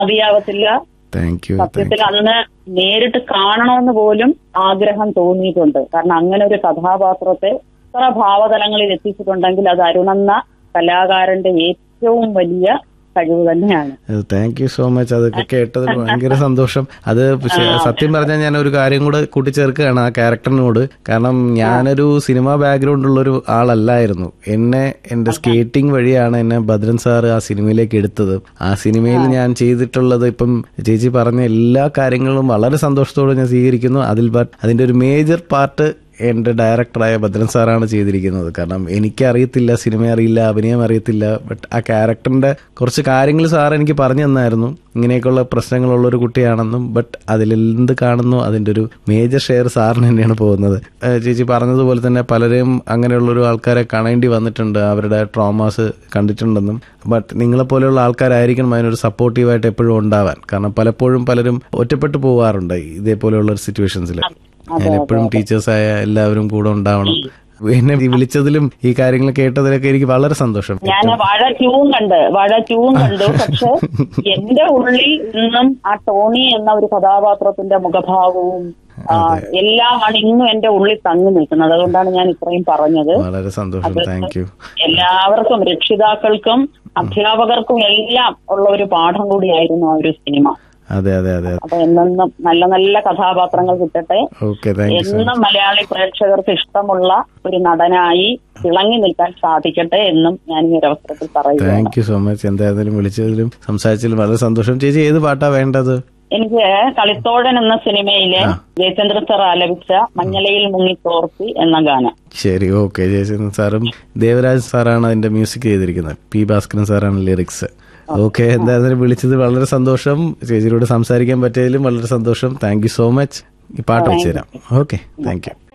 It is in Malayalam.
മതിയാവത്തില്ല താങ്ക് യു സത്യത്തിൽ അന്ന് നേരിട്ട് കാണണമെന്ന് പോലും ആഗ്രഹം തോന്നിയിട്ടുണ്ട് കാരണം അങ്ങനെ ഒരു കഥാപാത്രത്തെ ഇത്ര ഭാവതലങ്ങളിൽ എത്തിച്ചിട്ടുണ്ടെങ്കിൽ അത് അരുണെന്ന കലാകാരന്റെ ഏറ്റവും വലിയ കഴിവ് തന്നെയാണ് താങ്ക് യു സോ മച്ച് അതൊക്കെ കേട്ടതിൽ ഭയങ്കര സന്തോഷം അത് പക്ഷേ സത്യം പറഞ്ഞാൽ ഞാൻ ഒരു കാര്യം കൂടെ കൂട്ടിച്ചേർക്കുകയാണ് ആ ക്യാരക്ടറിനോട് കാരണം ഞാനൊരു സിനിമ ബാക്ക്ഗ്രൗണ്ട് ഉള്ള ഒരു ആളല്ലായിരുന്നു എന്നെ എന്റെ സ്കേറ്റിംഗ് വഴിയാണ് എന്നെ ഭദ്രൻ സാർ ആ സിനിമയിലേക്ക് എടുത്തത് ആ സിനിമയിൽ ഞാൻ ചെയ്തിട്ടുള്ളത് ഇപ്പം ചേച്ചി പറഞ്ഞ എല്ലാ കാര്യങ്ങളും വളരെ സന്തോഷത്തോടെ ഞാൻ സ്വീകരിക്കുന്നു അതിൽ ബട്ട് അതിന്റെ ഒരു മേജർ പാർട്ട് എന്റെ ഡയറക്ടറായ ഭദ്രൻ സാറാണ് ചെയ്തിരിക്കുന്നത് കാരണം എനിക്ക് അറിയത്തില്ല സിനിമ അറിയില്ല അഭിനയം അറിയത്തില്ല ബട്ട് ആ ക്യാരക്ടറിന്റെ കുറച്ച് കാര്യങ്ങൾ സാർ എനിക്ക് പറഞ്ഞു തന്നായിരുന്നു ഇങ്ങനെയൊക്കെയുള്ള പ്രശ്നങ്ങളുള്ള ഒരു കുട്ടിയാണെന്നും ബട്ട് അതിലെന്ത് കാണുന്നു അതിന്റെ ഒരു മേജർ ഷെയർ സാറിന് തന്നെയാണ് പോകുന്നത് ഏഹ് ചേച്ചി പറഞ്ഞതുപോലെ തന്നെ പലരെയും അങ്ങനെയുള്ള ഒരു ആൾക്കാരെ കാണേണ്ടി വന്നിട്ടുണ്ട് അവരുടെ ട്രോമാസ് കണ്ടിട്ടുണ്ടെന്നും ബട്ട് നിങ്ങളെപ്പോലെയുള്ള ആൾക്കാരായിരിക്കണം അതിനൊരു സപ്പോർട്ടീവായിട്ട് എപ്പോഴും ഉണ്ടാവാൻ കാരണം പലപ്പോഴും പലരും ഒറ്റപ്പെട്ടു പോവാറുണ്ട് ഇതേപോലെയുള്ള ഒരു സിറ്റുവേഷൻസിൽ ഞാൻ എപ്പോഴും ടീച്ചേഴ്സായ എല്ലാവരും കൂടെ ഉണ്ടാവണം എന്നെ വിളിച്ചതിലും ഈ കാര്യങ്ങൾ കേട്ടതിലൊക്കെ എനിക്ക് വളരെ സന്തോഷം ഞാൻ വാഴ ട്യൂൺ കണ്ട് വാഴ ട്യൂൺ കണ്ടു പക്ഷെ എന്റെ ഉള്ളിൽ ഇന്നും ആ ടോണി എന്ന ഒരു കഥാപാത്രത്തിന്റെ മുഖഭാവവും ആ, എല്ലാമാണ് ഇന്നും എന്റെ ഉള്ളിൽ തങ്ങി നിൽക്കുന്നത് അതുകൊണ്ടാണ് ഞാൻ ഇത്രയും പറഞ്ഞത് വളരെ സന്തോഷം താങ്ക് യു എല്ലാവർക്കും രക്ഷിതാക്കൾക്കും അധ്യാപകർക്കും എല്ലാം ഉള്ള ഒരു പാഠം കൂടിയായിരുന്നു ആ ഒരു സിനിമ അതെ അതെ അതെ അപ്പൊ എന്നെന്നും നല്ല നല്ല കഥാപാത്രങ്ങൾ കിട്ടട്ടെ ഓക്കെ താങ്ക് യു സോ എന്നും മലയാളി പ്രേക്ഷകർക്ക് ഇഷ്ടമുള്ള ഒരു നടനായി തിളങ്ങി നിൽക്കാൻ സാധിക്കട്ടെ എന്നും ഞാൻ ഈ ഒരു അവസരത്തിൽ പറയുകയാണ് താങ്ക് യു സോ മച്ച് എന്തായാലും വിളിച്ചതിലും സംസാരിച്ചതിലും വളരെ സന്തോഷം ചേച്ചി ഏത് പാട്ടാ വേണ്ടത് എനിക്ക് കളിത്തോഴൻ എന്ന സിനിമയിലെ ജയചന്ദ്രൻ സാർ ആലപിച്ച മഞ്ഞളയിൽ മുങ്ങി തോർത്തി എന്ന ഗാനം ശരി ഓക്കെ ജയചന്ദ്രൻ സാറും ദേവരാജ് സാറാണ് അതിന്റെ മ്യൂസിക് ചെയ്തിരിക്കുന്നത് പി ഭാസ്കരൻ സാറാണ് ലിറിക്സ് ഓക്കെ എന്തായാലും വിളിച്ചത് വളരെ സന്തോഷം ചേച്ചിയോട് സംസാരിക്കാൻ പറ്റിയതിലും വളരെ സന്തോഷം താങ്ക് യു സോ മച്ച് ഈ പാട്ട് വെച്ചുതരാം ഓക്കെ താങ്ക് യു